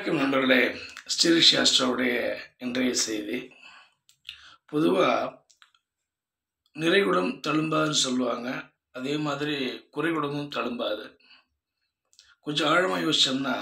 வணக்கம் நண்பர்களே ஸ்ரீ சாஸ்திராவுடைய இன்றைய செய்தி பொதுவாக நிறைகுடம் தழும்பாதுன்னு சொல்லுவாங்க அதே மாதிரி குறைகுடமும் தழும்பாது கொஞ்சம் ஆழமாக யோசிச்சோம்னா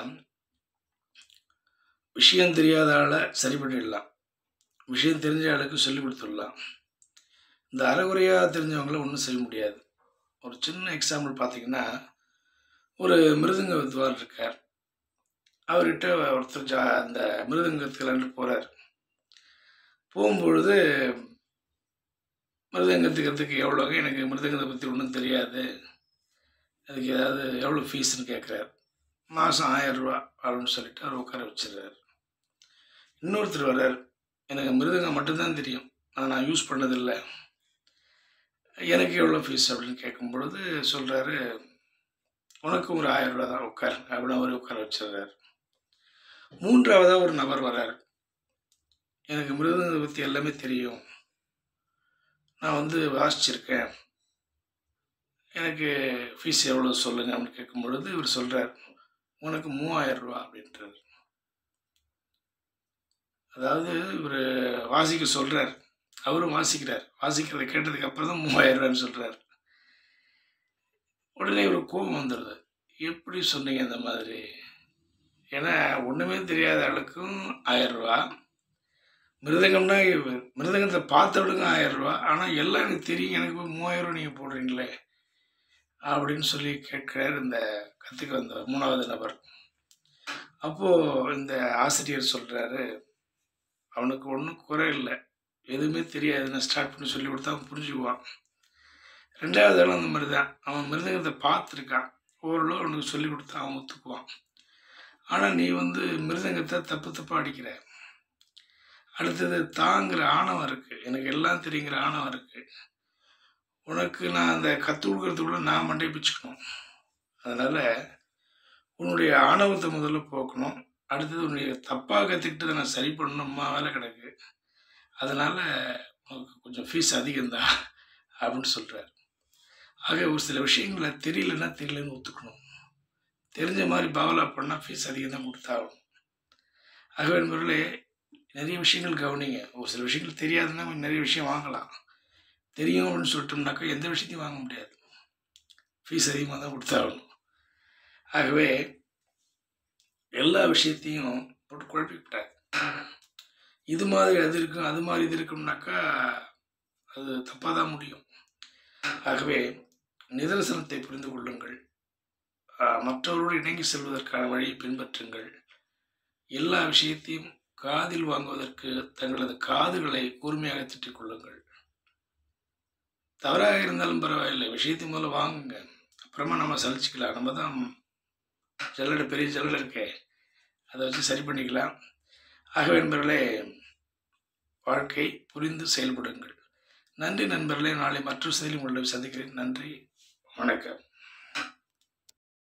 விஷயம் தெரியாத ஆளை சரி பண்ணிடலாம் விஷயம் தெரிஞ்ச ஆளுக்கு சொல்லி கொடுத்துடலாம் இந்த அறகுறையாக தெரிஞ்சவங்கள ஒன்றும் செய்ய முடியாது ஒரு சின்ன எக்ஸாம்பிள் பார்த்தீங்கன்னா ஒரு மிருதங்க வித்வான் இருக்கார் அவர்கிட்ட ஒருத்தர் ஜா அந்த மிருதங்கத்துக்கு போகிறார் போகும்பொழுது மிருதங்கத்துக்கிறதுக்கு எவ்வளோங்க எனக்கு மிருதங்கத்தை பற்றி ஒன்றும் தெரியாது அதுக்கு ஏதாவது எவ்வளோ ஃபீஸ்னு கேட்குறாரு மாதம் ஆயிரரூவா அப்படின்னு சொல்லிட்டு அவர் உட்கார வச்சிடுறாரு இன்னொருத்தர் வர்றார் எனக்கு மிருதங்கம் மட்டும்தான் தெரியும் அதை நான் யூஸ் பண்ணதில்லை எனக்கு எவ்வளோ ஃபீஸ் அப்படின்னு கேட்கும் பொழுது சொல்கிறாரு உனக்கு ஒரு ஆயிரம் ரூபா தான் உட்கார் அப்படின்னு அவரே உட்கார வச்சிடுறாரு மூன்றாவதாக ஒரு நபர் வர்றார் எனக்கு மிருதங்கத்தை பற்றி எல்லாமே தெரியும் நான் வந்து வாசிச்சிருக்கேன் எனக்கு ஃபீஸ் எவ்வளோ சொல்லுங்க அப்படின்னு கேட்கும் பொழுது இவர் சொல்கிறார் உனக்கு மூவாயிரம் ரூபா அப்படின்றார் அதாவது இவர் வாசிக்க சொல்கிறார் அவரும் வாசிக்கிறார் வாசிக்கிறத கேட்டதுக்கு அப்புறம் தான் மூவாயிரம் ரூபான்னு சொல்கிறார் உடனே ஒரு கோபம் வந்துடுது எப்படி சொன்னீங்க இந்த மாதிரி ஏன்னா ஒன்றுமே தெரியாத ஆளுக்கும் ஆயிரம் ரூபா மிருதங்கம்னா மிருதங்கத்தை பார்த்தவளுக்கும் ஆயிரம் ரூபா ஆனால் எல்லாம் எனக்கு தெரியும் எனக்கு போய் மூவாயிரம் ரூபா நீங்கள் போடுறீங்களே அப்படின்னு சொல்லி கேட்கிறார் இந்த கற்றுக்க வந்த மூணாவது நபர் அப்போது இந்த ஆசிரியர் சொல்கிறாரு அவனுக்கு ஒன்றும் குறை இல்லை எதுவுமே தெரியாதுன்னு ஸ்டார்ட் பண்ணி சொல்லி கொடுத்தா அவன் புரிஞ்சுக்குவான் ரெண்டாவது ஆளும் அந்த மாதிரி தான் அவன் மிருதங்கத்தை பார்த்துருக்கான் ஓரளவு அவனுக்கு சொல்லி கொடுத்தா அவன் ஒத்துக்குவான் ஆனால் நீ வந்து மிருதங்கத்தை தப்பு தப்பாக அடிக்கிற அடுத்தது தாங்கிற ஆணவம் இருக்குது எனக்கு எல்லாம் தெரியுங்கிற ஆணவம் இருக்குது உனக்கு நான் அந்த கற்றுக் கொடுக்கறதுக்குள்ள நான் மண்டை பிச்சுக்கணும் அதனால் உன்னுடைய ஆணவத்தை முதல்ல போக்கணும் அடுத்தது உன்னுடைய தப்பாக கற்றுக்கிட்டு நான் சரி பண்ணணுமா வேலை கிடக்கு அதனால் உனக்கு கொஞ்சம் ஃபீஸ் அதிகம்தான் அப்படின்னு சொல்கிறார் ஆக ஒரு சில விஷயங்களை தெரியலன்னா தெரியலன்னு ஒத்துக்கணும் தெரிஞ்ச மாதிரி பாவலா பண்ணால் ஃபீஸ் அதிகம் தான் கொடுத்தாகணும் ஆகவே நண்பர்களே நிறைய விஷயங்கள் கவனிங்க ஒரு சில விஷயங்கள் தெரியாதுன்னா நிறைய விஷயம் வாங்கலாம் தெரியும் அப்படின்னு சொல்லிட்டோம்னாக்கா எந்த விஷயத்தையும் வாங்க முடியாது ஃபீஸ் அதிகமாக தான் கொடுத்தாகணும் ஆகவே எல்லா விஷயத்தையும் போட்டு குழப்பிவிட்டார் இது மாதிரி அது இருக்கும் அது மாதிரி இது இருக்கும்னாக்கா அது தப்பாக தான் முடியும் ஆகவே நிதர்சனத்தை புரிந்து கொள்ளுங்கள் மற்றவரோடு இணங்கி செல்வதற்கான வழியை பின்பற்றுங்கள் எல்லா விஷயத்தையும் காதில் வாங்குவதற்கு தங்களது காதுகளை கூர்மையாக திட்டிக் கொள்ளுங்கள் தவறாக இருந்தாலும் பரவாயில்லை விஷயத்தை முதல்ல வாங்குங்க அப்புறமா நம்ம சலிச்சுக்கலாம் நம்ம தான் ஜல்லடை பெரிய ஜல்லடை இருக்கே அதை வச்சு சரி பண்ணிக்கலாம் ஆகவே நண்பர்களே வாழ்க்கை புரிந்து செயல்படுங்கள் நன்றி நண்பர்களே நாளை மற்றொரு செய்தியில் உங்களை சந்திக்கிறேன் நன்றி வணக்கம்